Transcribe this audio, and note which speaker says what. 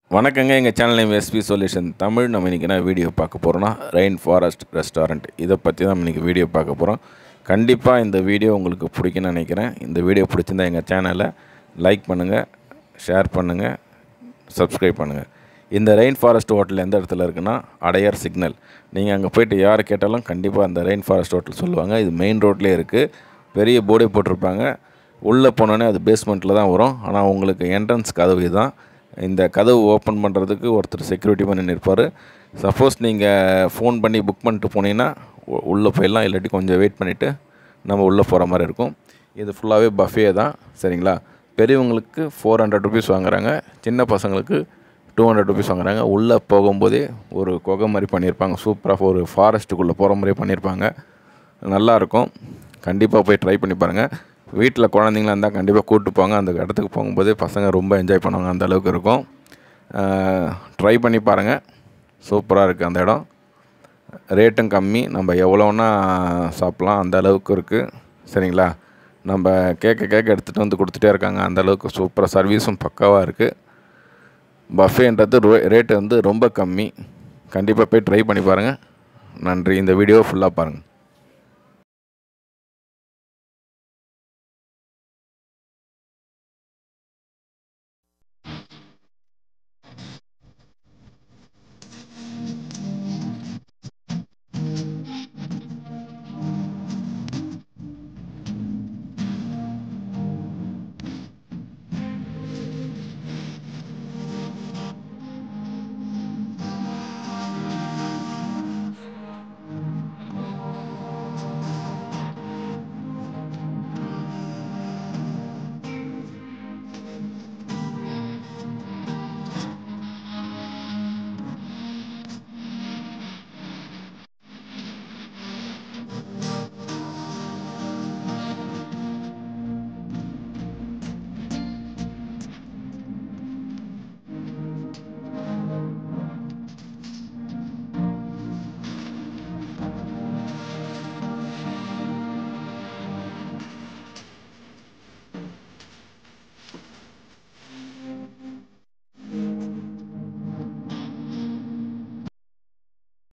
Speaker 1: வணக்கங்க எங்கள் channel name SP solution Tamil நம்ம இன்றைக்கி என்ன வீடியோ பார்க்க போகிறோன்னா ரெயின் ஃபாரஸ்ட் ரெஸ்டாரண்ட் இதை பற்றி தான் இன்றைக்கி வீடியோ பார்க்க போகிறோம் கண்டிப்பாக இந்த வீடியோ உங்களுக்கு பிடிக்கும்னு நினைக்கிறேன் இந்த வீடியோ பிடிச்சிருந்தா எங்கள் சேனலை லைக் பண்ணுங்கள் ஷேர் பண்ணுங்கள் சப்ஸ்கிரைப் பண்ணுங்கள் இந்த ரெயின் ஃபாரஸ்ட் ஹோட்டல் எந்த இடத்துல இருக்குன்னா அடையார் சிக்னல் நீங்கள் அங்கே போயிட்டு யார் கேட்டாலும் கண்டிப்பாக அந்த ரெயின் ஃபாரஸ்ட் ஹோட்டல் சொல்லுவாங்க இது மெயின் ரோட்லேயே இருக்குது பெரிய போர்டே போட்டிருப்பாங்க உள்ளே போனோடனே அது பேஸ்மெண்ட்டில் தான் வரும் ஆனால் உங்களுக்கு என்ட்ரன்ஸ் கதவு இதுதான் இந்த கதவு ஓப்பன் பண்ணுறதுக்கு ஒருத்தர் செக்யூரிட்டி பண்ணி நிற்பார் சப்போஸ் நீங்கள் ஃபோன் பண்ணி புக் பண்ணிட்டு போனீங்கன்னா உ- உள்ளே போயிடலாம் இல்லாட்டி கொஞ்சம் வெயிட் பண்ணிவிட்டு நம்ம உள்ளே போகிற மாதிரி இருக்கும் இது ஃபுல்லாகவே பஃபே தான் சரிங்களா பெரியவங்களுக்கு ஃபோர் ஹண்ட்ரட் ருபீஸ் வாங்குறாங்க சின்ன பசங்களுக்கு டூ ஹண்ட்ரட் ருபீஸ் வாங்குறாங்க உள்ளே போகும்போதே ஒரு குகை மாதிரி பண்ணியிருப்பாங்க சூப்பராக ஒரு ஃபாரஸ்ட்டுக்குள்ளே போகிற மாதிரியே பண்ணியிருப்பாங்க நல்லாயிருக்கும் கண்டிப்பாக போய் ட்ரை பண்ணி பாருங்கள் வீட்டில் குழந்தைங்களா இருந்தால் கண்டிப்பாக கூப்பிட்டு போங்க அந்த இடத்துக்கு போகும்போதே பசங்க ரொம்ப என்ஜாய் பண்ணுவாங்க அந்த அளவுக்கு இருக்கும் ட்ரை பண்ணி பாருங்கள் சூப்பராக இருக்குது அந்த இடம் ரேட்டும் கம்மி நம்ம எவ்வளோன்னா சாப்பிட்லாம் அந்த அளவுக்கு இருக்குது சரிங்களா நம்ம கேட்க கேட்க எடுத்துகிட்டு வந்து கொடுத்துட்டே இருக்காங்க அந்த அளவுக்கு சூப்பராக சர்வீஸும் பக்காவாக இருக்குது பஃபேன்றது ரேட்டு வந்து ரொம்ப கம்மி கண்டிப்பாக போய் ட்ரை பண்ணி பாருங்கள் நன்றி இந்த வீடியோ ஃபுல்லாக பாருங்கள்